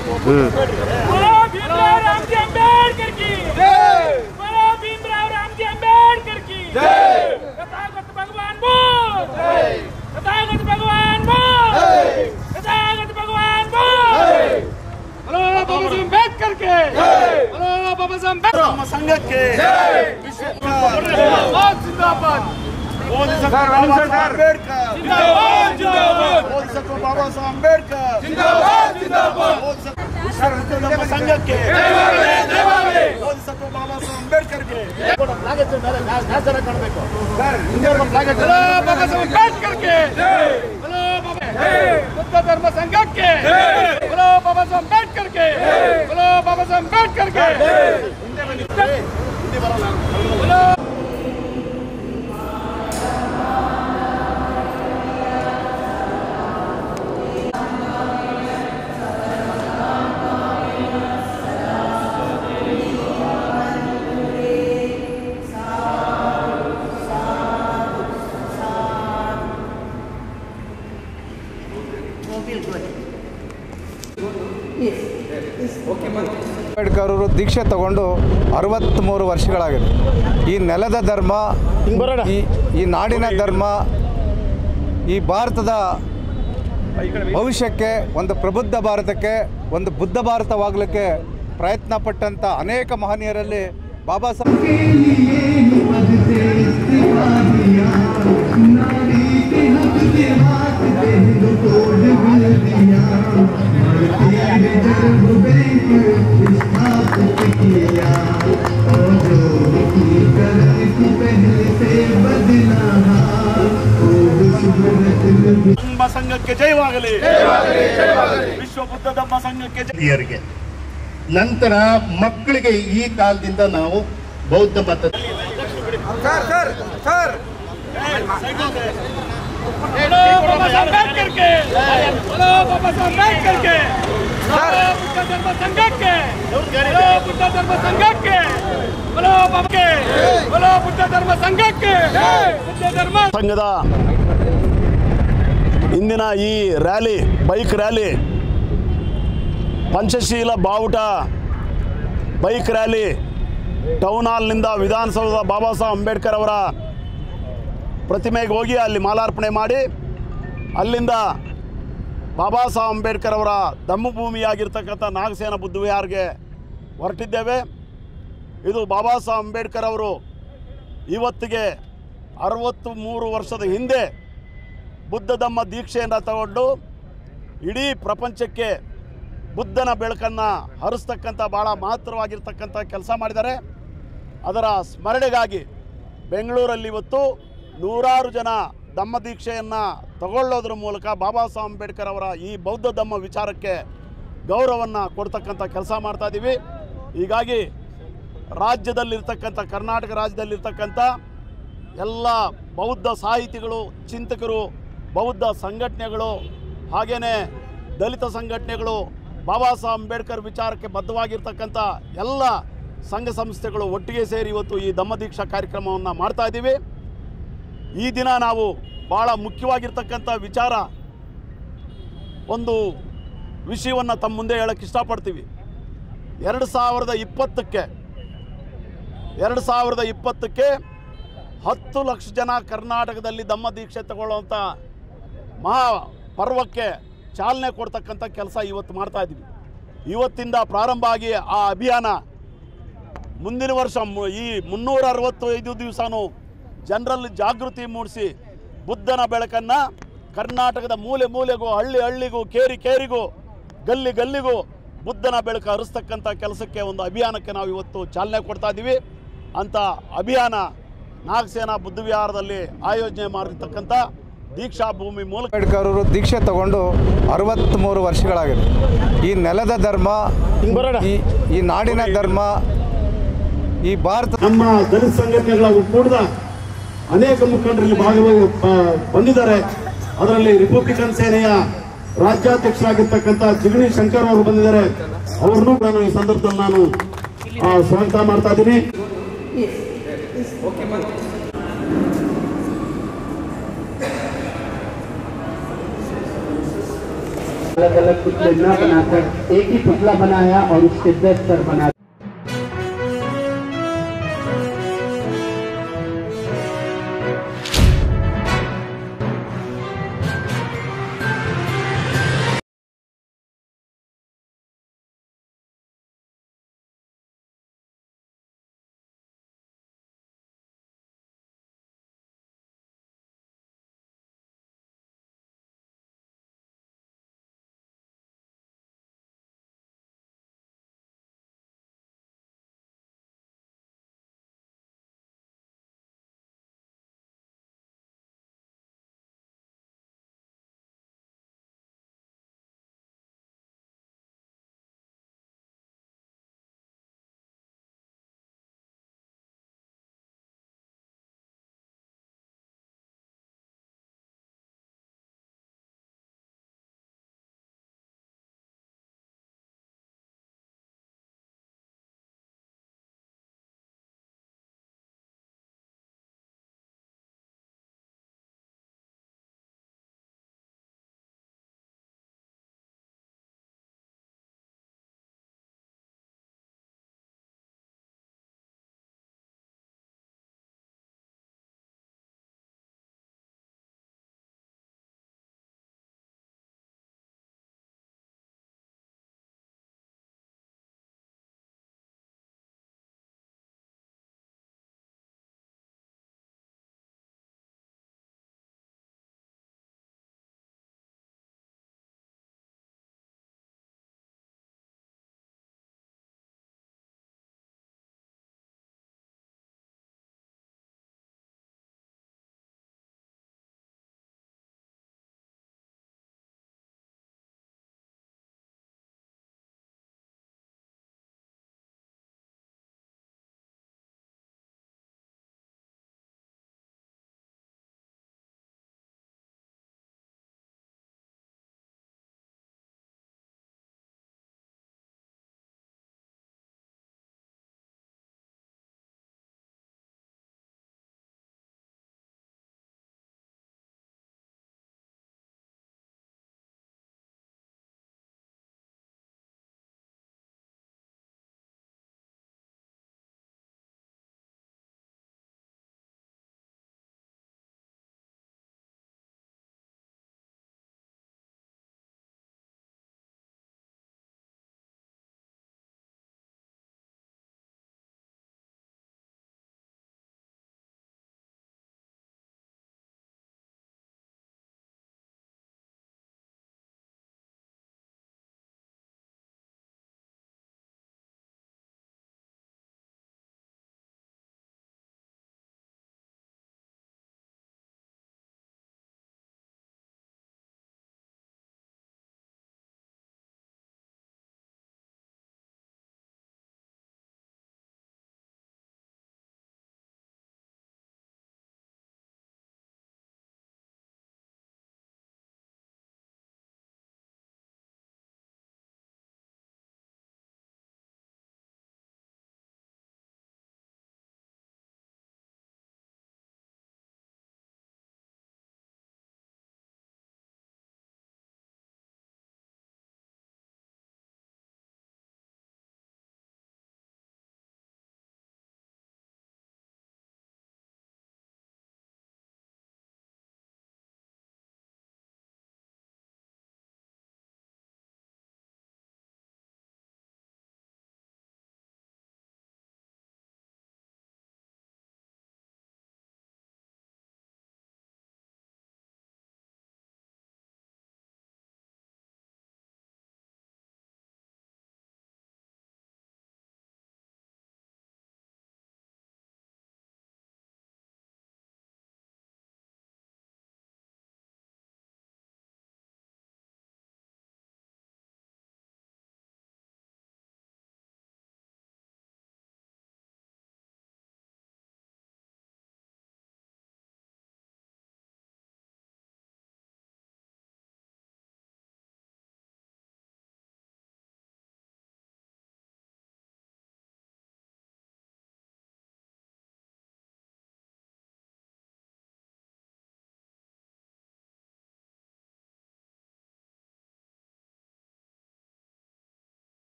बोलो भीमराव रामजी अंबेडकर की बोलो भीमराव रामजी अंबेडकर की तथागत भगवान बुद्ध तथागत भगवान बुद्ध तथागत भगवान बुद्ध बोलो बाबा साहब अंबेडकर के बोलो बाबा साहब अंबेडकर ನಮ್ಮ ಸಂಘಕ್ಕೆ जिंदाबाद जिंदाबाद ಬೋಧಿಸಕ್ವ ಬಾಬಾ ಸಾಹೇಬ್ ಅಂಬೇಡ್ಕರ್ जिंदाबाद जिंदाबाद ಬೋಧಿಸಕ್ವ ಬಾಬಾ ಸಾಹೇಬ್ ಅಂಬೇಡ್ಕರ್ जिंदाबाद जिंदाबाद ಬೋಧಿಸಕ್ವ ನಮ್ಮ ಸಂಘಕ್ಕೆ ಬೋಧಿಸಕ್ವ ಬಾಬಾ ಸಾಹೇಬ್ ಅಂಬೇಡ್ಕರ್ಗೆ बोलो बाबा साहब अंबेडकर के बोलो बाबा बुद्ध धर्म संघ के बोलो बाबा साहब अंबेडकर के बोलो बाबा साहब अंबेडकर के बोलो ಅಂಬೇಡ್ಕರ್ ಅವರು ದೀಕ್ಷೆ ತಗೊಂಡು ಅರವತ್ತ್ಮೂರು ವರ್ಷಗಳಾಗಿದೆ ಈ ನೆಲದ ಧರ್ಮ ಈ ಈ ನಾಡಿನ ಧರ್ಮ ಈ ಭಾರತದ ಭವಿಷ್ಯಕ್ಕೆ ಒಂದು ಪ್ರಬುದ್ಧ ಭಾರತಕ್ಕೆ ಒಂದು ಬುದ್ಧ ಭಾರತವಾಗಲಿಕ್ಕೆ ಪ್ರಯತ್ನ ಪಟ್ಟಂಥ ಅನೇಕ ಮಹನೀಯರಲ್ಲಿ ಬಾಬಾ ಸಾಹೇಬ್ ನಮ್ಮ ಸಂಘಕ್ಕೆ ಜಯವಾಗಲಿ ವಿಶ್ವ ಬುದ್ಧ ಧಮ್ಮ ಸಂಘಕ್ಕೆ ಜಯ ಹಿರಿಯರಿಗೆ ನಂತರ ಮಕ್ಕಳಿಗೆ ಈ ಕಾಲದಿಂದ ನಾವು ಬೌದ್ಧ ಮತ बोलो बाबा साहब अंबेडकर के बोलो बाबा साहब अंबेडकर के बोलो बुद्ध धर्म संघ के बोलो बुद्ध धर्म संघ के बोलो बाबा के बोलो बुद्ध धर्म संघ के बुद्ध धर्म ಸಂಘದ ಇಂದಿನ ಈ ರ್ಯಾಲಿ ಬೈಕ್ ರ್ಯಾಲಿ ಪಂಚಶೀಲ ಬಾವುಟ ಬೈಕ್ ರ್ಯಾಲಿ ಟೌನ್ ಹಾಲ್ನಿಂದ ವಿಧಾನಸೌಧದ ಬಾಬಾ ಸಾಹೇಬ್ ಅಂಬೇಡ್ಕರ್ ಅವರ ಪ್ರತಿಮೆಗೆ ಹೋಗಿ ಅಲ್ಲಿ ಮಾಲಾರ್ಪಣೆ ಮಾಡಿ ಅಲ್ಲಿಂದ ಬಾಬಾ ಸಾಹೇಬ್ ಅಂಬೇಡ್ಕರ್ ಅವರ ಧಮ್ಮಭೂಮಿಯಾಗಿರ್ತಕ್ಕಂಥ ನಾಗಸೇನ ಬುದ್ಧ ವಿಹಾರ್ಗೆ ಹೊರಟಿದ್ದೇವೆ ಇದು ಬಾಬಾ ಸಾಹೇಬ್ ಅಂಬೇಡ್ಕರ್ ಅವರು ಇವತ್ತಿಗೆ ಅರವತ್ತು ಮೂರು ವರ್ಷದ ಹಿಂದೆ ಬುದ್ಧ ಧಮ್ಮ ದೀಕ್ಷೆಯನ್ನು ತಗೊಂಡು ಇಡೀ ಪ್ರಪಂಚಕ್ಕೆ ಬುದ್ಧನ ಬೆಳಕನ್ನು ಹರಿಸ್ತಕ್ಕಂಥ ಭಾಳ ಮಹತ್ತರವಾಗಿರ್ತಕ್ಕಂಥ ಕೆಲಸ ಮಾಡಿದ್ದಾರೆ ಅದರ ಸ್ಮರಣೆಗಾಗಿ ಬೆಂಗಳೂರಲ್ಲಿ ಇವತ್ತು ನೂರಾರು ಜನ ಧಮ್ಮ ದೀಕ್ಷೆಯನ್ನು ತಗೊಳ್ಳೋದ್ರ ಮೂಲಕ ಬಾಬಾ ಸಾಹೇಬ್ ಅಂಬೇಡ್ಕರ್ ಅವರ ಈ ಬೌದ್ಧ ಧಮ್ಮ ವಿಚಾರಕ್ಕೆ ಗೌರವವನ್ನು ಕೊಡ್ತಕ್ಕಂಥ ಕೆಲಸ ಮಾಡ್ತಾ ಇದ್ದೀವಿ ಹೀಗಾಗಿ ರಾಜ್ಯದಲ್ಲಿರ್ತಕ್ಕಂಥ ಕರ್ನಾಟಕ ರಾಜ್ಯದಲ್ಲಿರ್ತಕ್ಕಂಥ ಎಲ್ಲ ಬೌದ್ಧ ಸಾಹಿತಿಗಳು ಚಿಂತಕರು ಬೌದ್ಧ ಸಂಘಟನೆಗಳು ಹಾಗೆಯೇ ದಲಿತ ಸಂಘಟನೆಗಳು ಬಾಬಾ ಸಾಹೇಬ್ ಅಂಬೇಡ್ಕರ್ ವಿಚಾರಕ್ಕೆ ಬದ್ಧವಾಗಿರ್ತಕ್ಕಂಥ ಎಲ್ಲ ಸಂಘ ಸಂಸ್ಥೆಗಳು ಒಟ್ಟಿಗೆ ಸೇರಿ ಇವತ್ತು ಈ ದಮ್ಮದೀಕ್ಷಾ ಕಾರ್ಯಕ್ರಮವನ್ನು ಮಾಡ್ತಾ ಇದ್ದೀವಿ ಈ ದಿನ ನಾವು ಭಾಳ ಮುಖ್ಯವಾಗಿರ್ತಕ್ಕಂಥ ವಿಚಾರ ಒಂದು ವಿಷಯವನ್ನು ತಮ್ಮ ಮುಂದೆ ಹೇಳಕ್ಕೆ ಇಷ್ಟಪಡ್ತೀವಿ ಎರಡು ಸಾವಿರದ ಇಪ್ಪತ್ತಕ್ಕೆ ಎರಡು ಸಾವಿರದ ಇಪ್ಪತ್ತಕ್ಕೆ ಹತ್ತು ಲಕ್ಷ ಜನ ಕರ್ನಾಟಕದಲ್ಲಿ ದಮ್ಮ ದೀಕ್ಷೆ ತಗೊಳ್ಳುವಂಥ ಮಹಾ ಪರ್ವಕ್ಕೆ ಚಾಲನೆ ಕೊಡ್ತಕ್ಕಂಥ ಕೆಲಸ ಇವತ್ತು ಮಾಡ್ತಾ ಇದ್ದೀವಿ ಇವತ್ತಿಂದ ಪ್ರಾರಂಭ ಆಗಿ ಆ ಅಭಿಯಾನ ಮುಂದಿನ ವರ್ಷ ಮು- ಈ ಮುನ್ನೂರ ಅರವತ್ತೈದು ದಿವಸನೂ ಜನರಲ್ಲಿ ಜಾಗೃತಿ ಮೂಡಿಸಿ ಬುದ್ಧನ ಬೆಳಕನ್ನು ಕರ್ನಾಟಕದ ಮೂಲೆ ಮೂಲೆಗೂ ಹಳ್ಳಿ ಹಳ್ಳಿಗೂ ಕೇರಿ ಕೇರಿಗೂ ಗಲ್ಲಿ ಗಲ್ಲಿಗೂ ಬುದ್ಧನ ಬೆಳಕು ಹರಿಸ್ತಕ್ಕಂಥ ಕೆಲಸಕ್ಕೆ ಒಂದು ಅಭಿಯಾನಕ್ಕೆ ನಾವು ಇವತ್ತು ಚಾಲನೆ ಕೊಡ್ತಾ ಇದ್ದೀವಿ ಅಂಥ ಅಭಿಯಾನ ನಾಗಸೇನಾ ಬುದ್ಧ ವಿಹಾರದಲ್ಲಿ ಆಯೋಜನೆ ಮಾಡಿರ್ತಕ್ಕಂಥ ದೀಕ್ಷಾ ಭೂಮಿ ಮೂಲಕ ಅಂಬೇಡ್ಕರ್ ಅವರು ದೀಕ್ಷೆ ತಗೊಂಡು ಅರವತ್ತ್ಮೂರು ವರ್ಷಗಳಾಗಿದೆ ಈ ನೆಲದ ಧರ್ಮ ಈ ಈ ನಾಡಿನ ಧರ್ಮ ಈ ಭಾರತ ನಮ್ಮ ದಲಿತ ಸಂಘಟನೆಗಳ ಒಕ್ಕೂಟದ ಅನೇಕ ಮುಖಂಡರಲ್ಲಿ ಭಾಗವಾಗಿ ಬ- ಬಂದಿದ್ದಾರೆ ಅದರಲ್ಲಿ ರಿಪಬ್ಲಿಕನ್ ಸೇನೆಯ ರಾಜ್ಯಾಧ್ಯಕ್ಷರಾಗಿರ್ತಕ್ಕಂಥ ಜಿಗಣಿ ಶಂಕರ್ ಅವರು ಬಂದಿದ್ದಾರೆ ಅವ್ರನ್ನೂ ಕೂಡ ನಾನು ಈ ಸಂದರ್ಭದಲ್ಲಿ ನಾನು ಆ, ಸ್ವಾಗತ ಮಾಡ್ತಾ ಇದ್ದೀನಿ अलग अलग पुतले न बनाकर एक ही पुतला बनाया और उसके दस सर बना